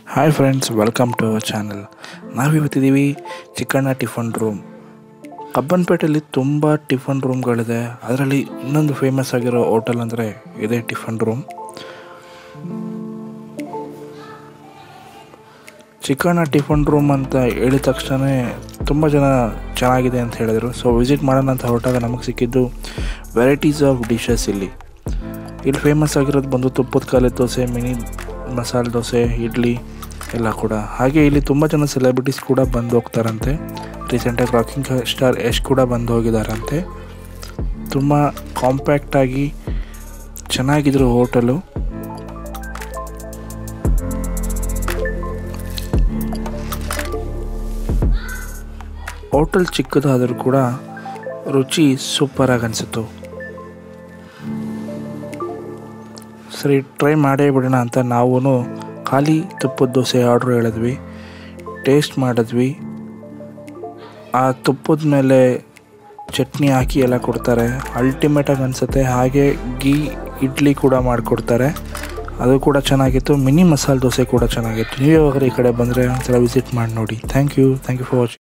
hi friends welcome to our channel ನಾವಿವತ್ತಿದ್ದೀವಿ Chikkanna tiffin room ಕಬ್ಬನ್ಪೇಟೆಯಲ್ಲಿ ತುಂಬ ಟಿಫನ್ ರೂಮ್ಗಳಿದೆ ಅದರಲ್ಲಿ ಇನ್ನೊಂದು ಫೇಮಸ್ ಆಗಿರೋ ಹೋಟೆಲ್ ಅಂದರೆ ಇದೇ tiffin room Chikkanna tiffin room ಅಂತ ಹೇಳಿದ ತಕ್ಷಣ ತುಂಬ ಜನ ಚೆನ್ನಾಗಿದೆ ಅಂತ ಹೇಳಿದರು ಸೊ ವಿಸಿಟ್ ಮಾಡೋಣ ಅಂತ ಹೊರಟಾಗ ನಮಗೆ ಸಿಕ್ಕಿದ್ದು ವೆರೈಟೀಸ್ ಆಫ್ ಡಿಶಸ್ ಇಲ್ಲಿ ಇಲ್ಲಿ ಫೇಮಸ್ ಆಗಿರೋದು ಬಂದು ತುಪ್ಪದ ಕಾಲೆ ದೋಸೆ ಮಿನಿ ಮಸಾಲೆ ದೋಸೆ ಇಡ್ಲಿ ಎಲ್ಲ ಕೂಡ ಹಾಗೆ ಇಲ್ಲಿ ತುಂಬ ಜನ ಸೆಲೆಬ್ರಿಟೀಸ್ ಕೂಡ ಬಂದು ಹೋಗ್ತಾರಂತೆ ರೀಸೆಂಟಾಗಿ ರಾಕಿಂಗ್ ಸ್ಟಾರ್ ಯಶ್ ಕೂಡ ಬಂದು ಹೋಗಿದ್ದಾರಂತೆ ತುಂಬ ಕಾಂಪ್ಯಾಕ್ಟಾಗಿ ಚೆನ್ನಾಗಿದ್ರು ಹೋಟೆಲು ಹೋಟೆಲ್ ಚಿಕ್ಕದಾದರೂ ಕೂಡ ರುಚಿ ಸೂಪರಾಗಿ ಅನಿಸಿತು ಸರಿ ಟ್ರೈ ಮಾಡೇ ಬಿಡೋಣ ಅಂತ ನಾವು ಖಾಲಿ ತುಪ್ಪದ ದೋಸೆ ಆರ್ಡ್ರ್ ಹೇಳಿದ್ವಿ ಟೇಸ್ಟ್ ಮಾಡಿದ್ವಿ ಆ ತುಪ್ಪದ ಮೇಲೆ ಚಟ್ನಿ ಹಾಕಿ ಎಲ್ಲ ಕೊಡ್ತಾರೆ ಅಲ್ಟಿಮೇಟಾಗಿ ಅನಿಸುತ್ತೆ ಹಾಗೆ ಗೀ ಇಡ್ಲಿ ಕೂಡ ಮಾಡಿಕೊಡ್ತಾರೆ ಅದು ಕೂಡ ಚೆನ್ನಾಗಿತ್ತು ಮಿನಿ ಮಸಾಲೆ ದೋಸೆ ಕೂಡ ಚೆನ್ನಾಗಿತ್ತು ನೀವು ಯಾವಾಗ ಈ ಕಡೆ ಬಂದರೆ ಒಂದ್ಸಲ ವಿಸಿಟ್ ಮಾಡಿ ನೋಡಿ thank you thank you for watching